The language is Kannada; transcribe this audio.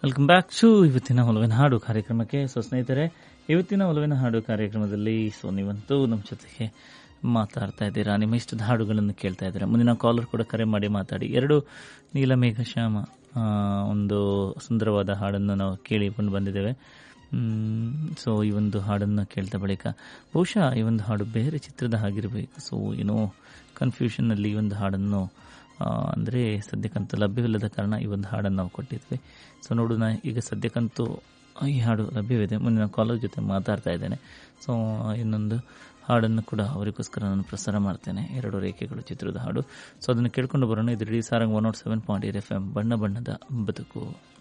ವೆಲ್ಕಮ್ ಬ್ಯಾಕ್ ಟು ಇವತ್ತಿನ ಒಲವಿನ ಹಾಡು ಕಾರ್ಯಕ್ರಮಕ್ಕೆ ಸೊ ಸ್ನೇಹಿತರೆ ಇವತ್ತಿನ ಒಲವಿನ ಹಾಡು ಕಾರ್ಯಕ್ರಮದಲ್ಲಿ ಸೊ ನೀವಂತೂ ನಮ್ಮ ಜೊತೆಗೆ ಮಾತಾಡ್ತಾ ಇದ್ದೀರಾ ನಿಮ್ಮ ಇಷ್ಟದ ಹಾಡುಗಳನ್ನು ಕೇಳ್ತಾ ಇದ್ದೀರಾ ಮುಂದಿನ ಕಾಲರ್ ಕೂಡ ಕರೆ ಮಾಡಿ ಮಾತಾಡಿ ಎರಡು ನೀಲಮೇಘ ಶ್ಯಾಮ ಆ, ಒಂದು ಸುಂದರವಾದ ಹಾಡನ್ನು ನಾವು ಕೇಳಿಕೊಂಡು ಬಂದಿದ್ದೇವೆ ಸೊ ಈ ಒಂದು ಹಾಡನ್ನು ಕೇಳ್ತಾ ಬಳಿಕ ಬಹುಶಃ ಈ ಒಂದು ಹಾಡು ಬೇರೆ ಚಿತ್ರದ ಹಾಗಿರಬೇಕು ಸೊ ಏನೋ ಕನ್ಫ್ಯೂಷನ್ನಲ್ಲಿ ಈ ಒಂದು ಹಾಡನ್ನು ಆ, ಅಂದರೆ ಸದ್ಯಕ್ಕಂತೂ ಲಭ್ಯವಿಲ್ಲದ ಕಾರಣ ಈ ಒಂದು ಹಾಡನ್ನು ನಾವು ಕೊಟ್ಟಿದ್ವಿ ಸೊ ನೋಡೋಣ ಈಗ ಸದ್ಯಕ್ಕಂತೂ ಈ ಹಾಡು ಲಭ್ಯವಿದೆ ಮುಂದಿನ ಕಾಲೇಜ್ ಜೊತೆ ಮಾತಾಡ್ತಾ ಇದ್ದೇನೆ ಸೊ ಇನ್ನೊಂದು ಹಾಡನ್ನು ಕೂಡ ಅವರಿಗೋಸ್ಕರ ನಾನು ಪ್ರಸಾರ ಮಾಡ್ತೇನೆ ಎರಡು ರೇಖೆಗಳು ಚಿತ್ರದ ಹಾಡು ಸೊ ಅದನ್ನು ಕೇಳ್ಕೊಂಡು ಬರೋಣ ಇದು the Sarang one naught seven point eight F M ಬಣ್ಣ ಬಣ್ಣದ ಬದುಕು